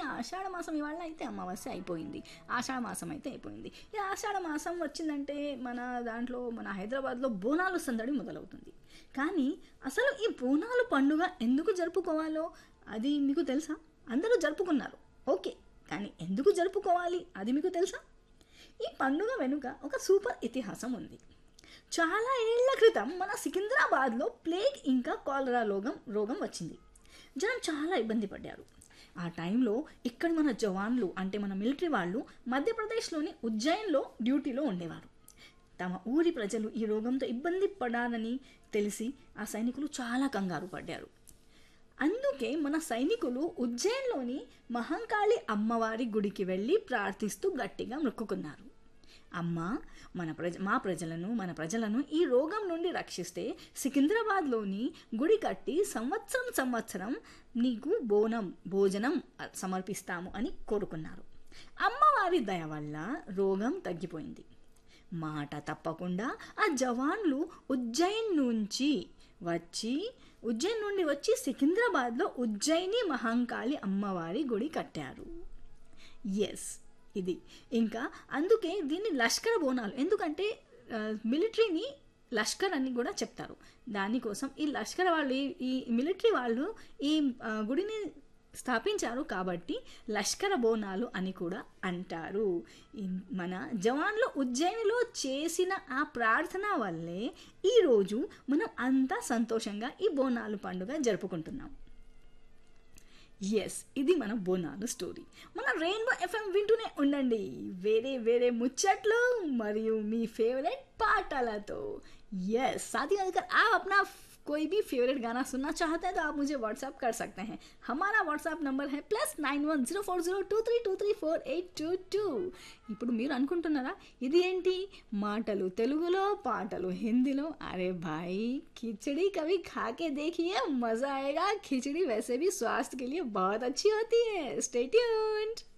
ఆషాఢ మాసం ఇవాళ అయితే అమావాస్య అయిపోయింది ఆషాఢ మాసం అయితే అయిపోయింది ఈ ఆషాఢ మాసం వచ్చిందంటే మన దాంట్లో మన హైదరాబాద్లో బోనాలు సందడి మొదలవుతుంది కానీ అసలు ఈ బోనాలు పండుగ ఎందుకు జరుపుకోవాలో అది మీకు తెలుసా అందరూ జరుపుకున్నారు ఓకే కానీ ఎందుకు జరుపుకోవాలి అది మీకు తెలుసా ఈ పండుగ వెనుక ఒక సూపర్ ఇతిహాసం ఉంది చాలా ఏళ్ల క్రితం మన సికింద్రాబాద్లో ప్లేగ్ ఇంకా కాలరా రోగం రోగం వచ్చింది జనం చాలా ఇబ్బంది పడ్డారు ఆ టైంలో ఇక్కడ మన జవాన్లు అంటే మన మిలిటరీ వాళ్ళు మధ్యప్రదేశ్లోని ఉజ్జయిన్లో డ్యూటీలో ఉండేవారు తమ ఊరి ప్రజలు ఈ రోగంతో ఇబ్బంది పడాలని తెలిసి ఆ సైనికులు చాలా కంగారు పడ్డారు అందుకే మన సైనికులు ఉజ్జయిన్లోని మహంకాళి అమ్మవారి గుడికి వెళ్ళి ప్రార్థిస్తూ గట్టిగా మొక్కుకున్నారు అమ్మ మన ప్రజ మా ప్రజలను మన ప్రజలను ఈ రోగం నుండి రక్షిస్తే సికింద్రాబాద్లోని గుడి కట్టి సంవత్సరం సంవత్సరం నీకు బోనం భోజనం సమర్పిస్తాము అని కోరుకున్నారు అమ్మవారి దయ వల్ల రోగం తగ్గిపోయింది మాట తప్పకుండా ఆ జవాన్లు ఉజ్జయిన్ నుంచి వచ్చి ఉజ్జయిన్ నుండి వచ్చి సికింద్రాబాద్లో ఉజ్జయిని మహంకాళి అమ్మవారి గుడి కట్టారు ఎస్ ఇది ఇంకా అందుకే దీన్ని లష్కర బోనాలు ఎందుకంటే ఆ, మిలిటరీని లష్కర్ అని కూడా చెప్తారు దానికోసం ఈ లష్కర్ వాళ్ళు ఈ- ఈ మిలిటరీ వాళ్ళు ఈ ఆ, గుడిని స్థాపించారు కాబట్టి లష్కర బోనాలు అని కూడా అంటారు ఇన్- మన జవాన్లు ఉజ్జయినిలో చేసిన ఆ ప్రార్థన వల్లే ఈరోజు మనం అంతా సంతోషంగా ఈ బోనాలు పండుగ జరుపుకుంటున్నాం ఎస్ ఇది మన బోనాలు స్టోరీ మన రెయిన్బో ఎఫ్ఎం వింటూనే ఉండండి వేరే వేరే ముచ్చట్లు మరియు మీ ఫేవరెట్ పాటలతో यस साथ ही अगर आप अपना कोई भी फेवरेट गाना सुनना चाहते हैं तो आप मुझे व्हाट्सअप कर सकते हैं हमारा व्हाट्सअप नंबर है plus nine one zero four zero two three two three four eight two two ఇప్పుడు మీరు అనుకుంటున్నారా ఇది ఏంటి మాటలు తెలుగులో పాటలు హిందీలో అరే भाई खिचड़ी कभी खा के देखिए मज़ा आएगा खिचड़ी वैसे भी स्वास्थ्य के लिए बहुत अच्छी होती है स्टे ट्यून्ड